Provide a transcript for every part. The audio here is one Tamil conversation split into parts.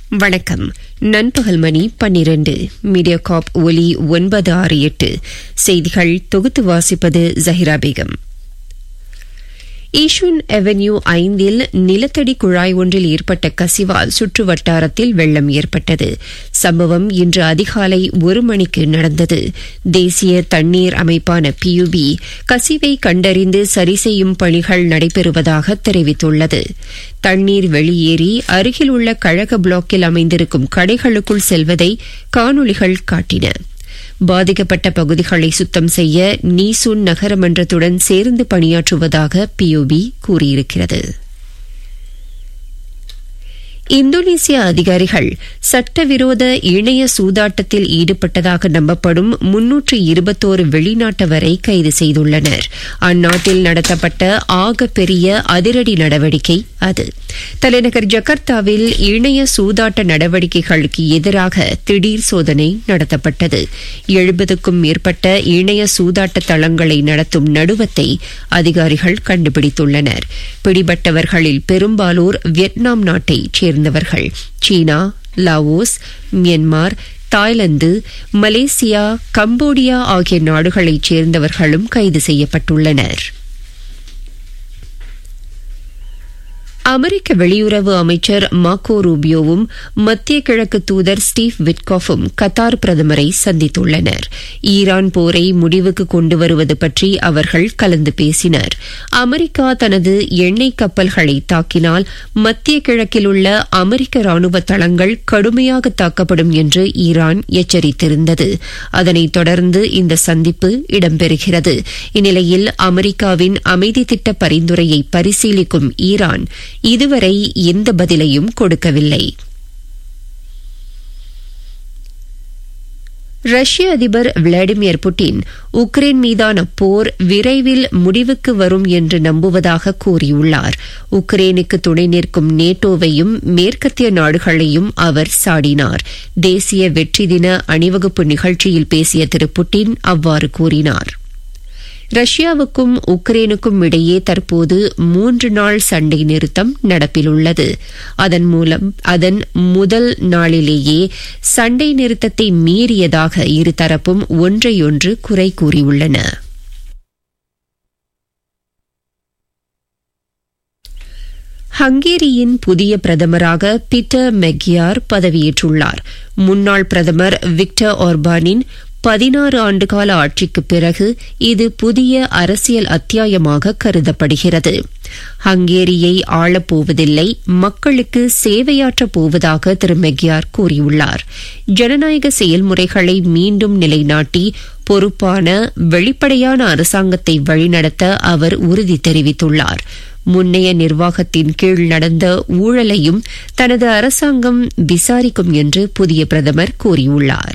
வணக்கம் நண்பகல் மணி பன்னிரண்டு மீடியாகாப் ஒலி ஒன்பது ஆறு எட்டு செய்திகள் தொகுத்து வாசிப்பது ஜஹிரா பேகம் ஈஷுன் அவென்யூ ஐந்தில் நிலத்தடி குழாய் ஒன்றில் ஏற்பட்ட கசிவால் சுற்று வட்டாரத்தில் வெள்ளம் ஏற்பட்டது சம்பவம் இன்று அதிகாலை ஒரு மணிக்கு நடந்தது தேசிய தண்ணீர் அமைப்பான பியூபி கசிவை கண்டறிந்து சரி செய்யும் பணிகள் நடைபெறுவதாக தெரிவித்துள்ளது தண்ணீர் வெளியேறி அருகில் உள்ள கழக பிளாக்கில் அமைந்திருக்கும் கடைகளுக்குள் செல்வதை காணொலிகள் காட்டின பாதிக்கப்பட்ட பகுதிகளை சுத்தம் செய்ய நீசுன் நகரமன்றத்துடன் சேர்ந்து பணியாற்றுவதாக பியூபி கூறியிருக்கிறது இந்தோனேசிய அதிகாரிகள் சட்டவிரோத இணைய சூதாட்டத்தில் ஈடுபட்டதாக நம்பப்படும் முன்னூற்று இருபத்தோரு வெளிநாட்டவரை கைது செய்துள்ளனர் அந்நாட்டில் நடத்தப்பட்ட ஆக பெரிய அதிரடி நடவடிக்கை அது தலைநகர் ஜகர்த்தாவில் இணைய சூதாட்ட நடவடிக்கைகளுக்கு எதிராக திடீர் சோதனை நடத்தப்பட்டது எழுபதுக்கும் மேற்பட்ட இணைய சூதாட்ட தளங்களை நடத்தும் நடுவத்தை அதிகாரிகள் கண்டுபிடித்துள்ளனர் பிடிபட்டவர்களில் பெரும்பாலோர் வியட்நாம் நாட்டைச் சேர்ந்தவர்கள் China Laos Myanmar Thailand Malaysia Cambodia ஆகிய நாடுகளைச் சேர்ந்தவர்களும் கைது செய்யப்பட்டுள்ளனா் அமெரிக்க வெளியுறவு அமைச்சர் மாக்கோ ரூபியோவும் மத்திய கிழக்கு தூதர் ஸ்டீவ் விட்காஃபும் கத்தார் பிரதமரை சந்தித்துள்ளனர் ஈரான் போரை முடிவுக்கு கொண்டு வருவது பற்றி அவர்கள் கலந்து பேசினர் அமெரிக்கா தனது எண்ணெய் கப்பல்களை தாக்கினால் மத்திய கிழக்கில் உள்ள அமெரிக்க ராணுவ தளங்கள் கடுமையாக தாக்கப்படும் என்று ஈரான் எச்சரித்திருந்தது அதனைத் தொடர்ந்து இந்த சந்திப்பு இடம்பெறுகிறது இந்நிலையில் அமெரிக்காவின் அமைதி திட்ட பரிந்துரையை பரிசீலிக்கும் ஈரான் இதுவரை எந்த பதிலையும் கொடுக்கவில்லை ரஷ்ய அதிபர் விளாடிமிர் புட்டின் உக்ரைன் மீதான போர் விரைவில் முடிவுக்கு வரும் என்று நம்புவதாக கூறியுள்ளார் உக்ரைனுக்கு துணை நிற்கும் நேட்டோவையும் மேற்கத்திய நாடுகளையும் அவர் சாடினார் தேசிய வெற்றி தின அணிவகுப்பு நிகழ்ச்சியில் பேசிய திரு புட்டின் அவ்வாறு கூறினார் ரஷ்யாவுக்கும் உக்ரைனுக்கும் இடையே தற்போது மூன்று நாள் சண்டை நிறுத்தம் நடப்பில் உள்ளது அதன் மூலம் அதன் முதல் நாளிலேயே சண்டை நிறுத்தத்தை மீறியதாக இருதரப்பும் ஒன்றையொன்று குறை கூறியுள்ளன ஹங்கேரியின் புதிய பிரதமராக பீட்டர் மெக்யார் பதவியேற்றுள்ளார் முன்னாள் பிரதமர் விக்டர் ஆர்பானின் பதினாறு ஆண்டுகால ஆட்சிக்கு பிறகு இது புதிய அரசியல் அத்தியாயமாக கருதப்படுகிறது ஹங்கேரியை ஆளப்போவதில்லை மக்களுக்கு சேவையாற்றப் போவதாக திரு மெக்யார் கூறியுள்ளார் ஜனநாயக செயல்முறைகளை மீண்டும் நிலைநாட்டி பொறுப்பான வெளிப்படையான அரசாங்கத்தை வழிநடத்த அவர் உறுதி தெரிவித்துள்ளார் முன்னைய நிர்வாகத்தின் கீழ் நடந்த ஊழலையும் தனது அரசாங்கம் விசாரிக்கும் என்று புதிய பிரதமர் கூறியுள்ளார்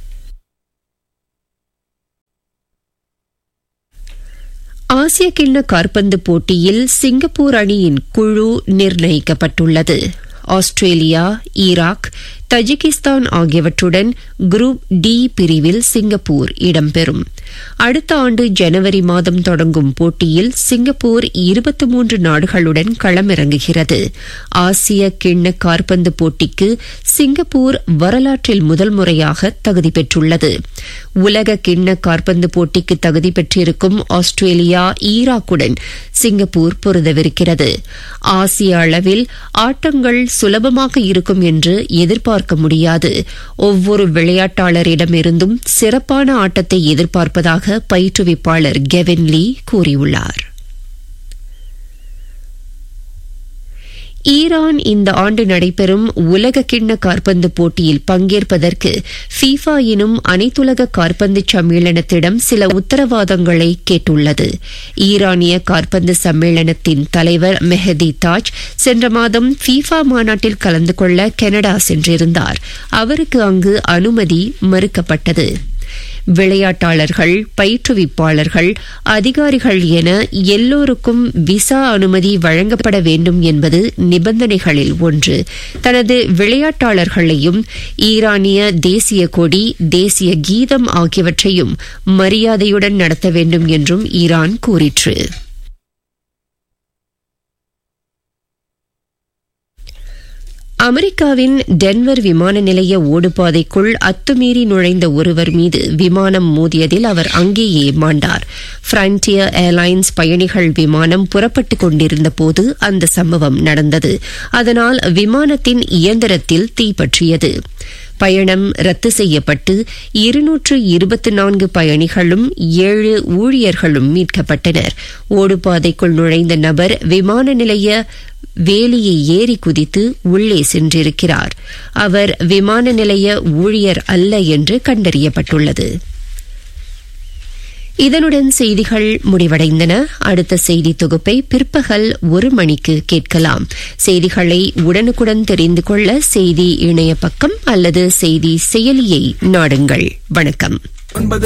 ஆசிய கிண்ண காற்பந்து போட்டியில் சிங்கப்பூர் அணியின் குழு நிர்ணயிக்கப்பட்டுள்ளது ஆஸ்திரேலியா ஈராக் தஜிகிஸ்தான் ஆகியவற்றுடன் குரூப் டி பிரிவில் சிங்கப்பூர் இடம்பெறும் அடுத்த ஆண்டு ஜனவரி மாதம் தொடங்கும் போட்டியில் சிங்கப்பூர் இருபத்தி மூன்று நாடுகளுடன் களமிறங்குகிறது ஆசிய கிண்ண காற்பந்து போட்டிக்கு சிங்கப்பூர் வரலாற்றில் முதல் முறையாக தகுதி பெற்றுள்ளது உலக கிண்ண காற்பந்து போட்டிக்கு தகுதி பெற்றிருக்கும் ஆஸ்திரேலியா ஈராக்குடன் சிங்கப்பூர் பொருதவிருக்கிறது ஆசிய அளவில் ஆட்டங்கள் சுலபமாக இருக்கும் என்று எதிர்பார்க்க முடியாது ஒவ்வொரு விளையாட்டாளரிடமிருந்தும் சிறப்பான ஆட்டத்தை எதிர்பார்ப்பதாக பயிற்றுவிப்பாளர் கெவின் லீ கூறியுள்ளார் ஈரான் இந்த ஆண்டு நடைபெறும் உலக கிண்ண காற்பந்து போட்டியில் பங்கேற்பதற்கு ஃபீஃபா எனும் அனைத்துலக காற்பந்து சம்மேளனத்திடம் சில உத்தரவாதங்களை கேட்டுள்ளது ஈரானிய காற்பந்து சம்மேளனத்தின் தலைவர் மெஹதி தாஜ் சென்ற மாதம் ஃபீஃபா மாநாட்டில் கலந்து கொள்ள கனடா சென்றிருந்தார் அவருக்கு அங்கு அனுமதி மறுக்கப்பட்டது விளையாட்டாளர்கள் பயிற்றுவிப்பாளர்கள் அதிகாரிகள் என எல்லோருக்கும் விசா அனுமதி வழங்கப்பட வேண்டும் என்பது நிபந்தனைகளில் ஒன்று தனது விளையாட்டாளர்களையும் ஈரானிய தேசிய கொடி தேசிய கீதம் ஆகியவற்றையும் மரியாதையுடன் நடத்த வேண்டும் என்றும் ஈரான் கூறிற்று அமெரிக்காவின் டென்வர் விமான நிலைய ஓடுபாதைக்குள் அத்துமீறி நுழைந்த ஒருவர் மீது விமானம் மோதியதில் அவர் அங்கேயே மாண்டார் பிரான்டியர் ஏர்லைன்ஸ் பயணிகள் விமானம் புறப்பட்டுக் கொண்டிருந்த போது அந்த சம்பவம் நடந்தது அதனால் விமானத்தின் இயந்திரத்தில் தீப்பற்றியது பயணம் ரத்து செய்யப்பட்டு இருநூற்று இருபத்தி நான்கு பயணிகளும் ஏழு ஊழியர்களும் மீட்கப்பட்டனர் ஓடுபாதைக்குள் நுழைந்த நபர் விமான நிலைய வேலியை ஏறி குதித்து உள்ளே சென்றிருக்கிறார் அவர் விமான நிலைய ஊழியர் அல்ல என்று கண்டறியப்பட்டுள்ளது இதனுடன் செய்திகள் முடிவடைந்தன அடுத்த செய்தி தொகுப்பை பிற்பகல் ஒரு மணிக்கு கேட்கலாம் செய்திகளை உடனுக்குடன் தெரிந்து கொள்ள செய்தி இணைய பக்கம் அல்லது செய்தி செயலியை நாடுங்கள் வணக்கம் ஒன்பது